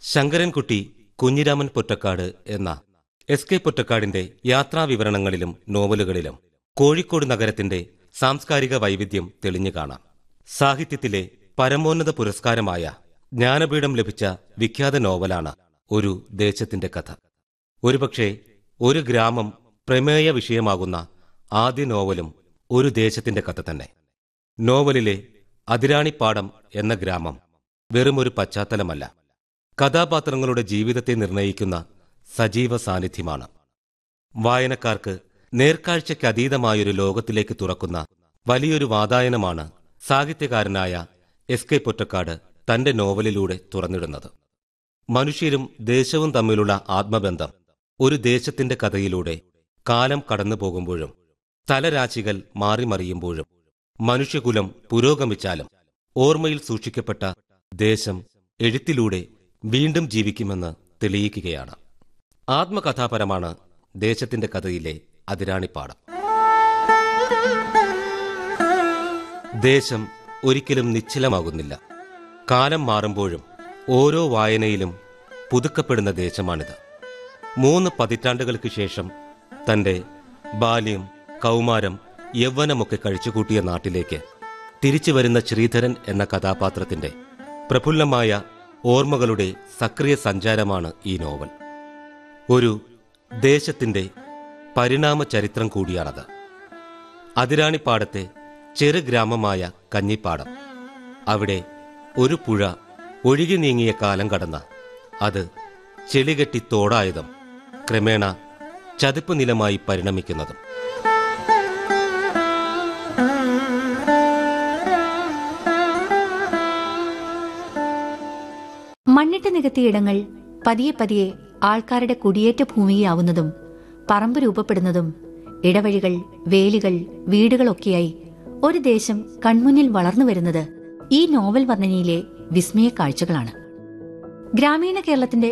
ശങ്കരൻകുട്ടി കുഞ്ഞിരാമൻ പൊറ്റക്കാട് എന്ന S K പൊറ്റക്കാടിന്റെ യാത്രാവിവരണങ്ങളിലും നോവലുകളിലും കോഴിക്കോട് നഗരത്തിന്റെ സാംസ്കാരിക വൈവിധ്യം തെളിഞ്ഞു കാണാം സാഹിത്യത്തിലെ പരമോന്നത പുരസ്കാരമായ ജ്ഞാനപീഠം ലഭിച്ച വിഖ്യാത നോവലാണ് ഒരു ദേശത്തിന്റെ കഥ ഒരുപക്ഷെ ഒരു ഗ്രാമം പ്രമേയ വിഷയമാകുന്ന ആദ്യ നോവലും ഒരു ദേശത്തിന്റെ കഥ തന്നെ നോവലിലെ അതിരാണിപ്പാടം എന്ന ഗ്രാമം വെറുമൊരു പശ്ചാത്തലമല്ല കഥാപാത്രങ്ങളുടെ ജീവിതത്തെ നിർണയിക്കുന്ന സജീവ സാന്നിധ്യമാണ് വായനക്കാർക്ക് നേർക്കാഴ്ചയ്ക്ക് അതീതമായൊരു ലോകത്തിലേക്ക് തുറക്കുന്ന വലിയൊരു വാതായനമാണ് സാഹിത്യകാരനായ എസ് കെ പൊറ്റക്കാട് തന്റെ നോവലിലൂടെ തുറന്നിടുന്നത് മനുഷ്യരും ദേശവും തമ്മിലുള്ള ആത്മബന്ധം ഒരു ദേശത്തിന്റെ കഥയിലൂടെ കാലം കടന്നു പോകുമ്പോഴും സ്ഥലരാശികൾ മാറിമറിയുമ്പോഴും മനുഷ്യകുലം പുരോഗമിച്ചാലും ഓർമ്മയിൽ സൂക്ഷിക്കപ്പെട്ട ദേശം എഴുത്തിലൂടെ വീണ്ടും ജീവിക്കുമെന്ന് തെളിയിക്കുകയാണ് ആത്മകഥാപരമാണ് ദേശത്തിന്റെ കഥയിലെ അതിരാണിപ്പാടം ദേശം ഒരിക്കലും നിശ്ചലമാകുന്നില്ല കാലം മാറുമ്പോഴും ഓരോ വായനയിലും പുതുക്കപ്പെടുന്ന ദേശമാണിത് മൂന്ന് പതിറ്റാണ്ടുകൾക്ക് ശേഷം തന്റെ ബാല്യം കൗമാരം യൗവനമൊക്കെ കഴിച്ചുകൂട്ടിയ നാട്ടിലേക്ക് തിരിച്ചു വരുന്ന ശ്രീധരൻ എന്ന കഥാപാത്രത്തിന്റെ പ്രഫുല്ലമായ ഓർമ്മകളുടെ സക്രിയ സഞ്ചാരമാണ് ഈ നോവൽ ഒരു ദേശത്തിന്റെ പരിണാമ ചരിത്രം കൂടിയാണത് അതിരാണിപ്പാടത്തെ ചെറു ഗ്രാമമായ കഞ്ഞിപ്പാടം അവിടെ ഒരു പുഴ ഒഴുകി നീങ്ങിയ കാലം കടന്ന അത് ചെളികെട്ടി തോടായതും ക്രമേണ ചതുപ്പ് നിലമായി പരിണമിക്കുന്നതും മണ്ണിട്ട് നികത്തിയ ഇടങ്ങൾ പതിയെ പതിയെ ആൾക്കാരുടെ കുടിയേറ്റ ഭൂമിയാവുന്നതും പറമ്പ് രൂപപ്പെടുന്നതും ഇടവഴികൾ വേലികൾ വീടുകളൊക്കെയായി ഒരു ദേശം കൺമുന്നിൽ വളർന്നു വരുന്നത് ഈ നോവൽ വർണ്ണനയിലെ വിസ്മയ കാഴ്ചകളാണ് ഗ്രാമീണ കേരളത്തിന്റെ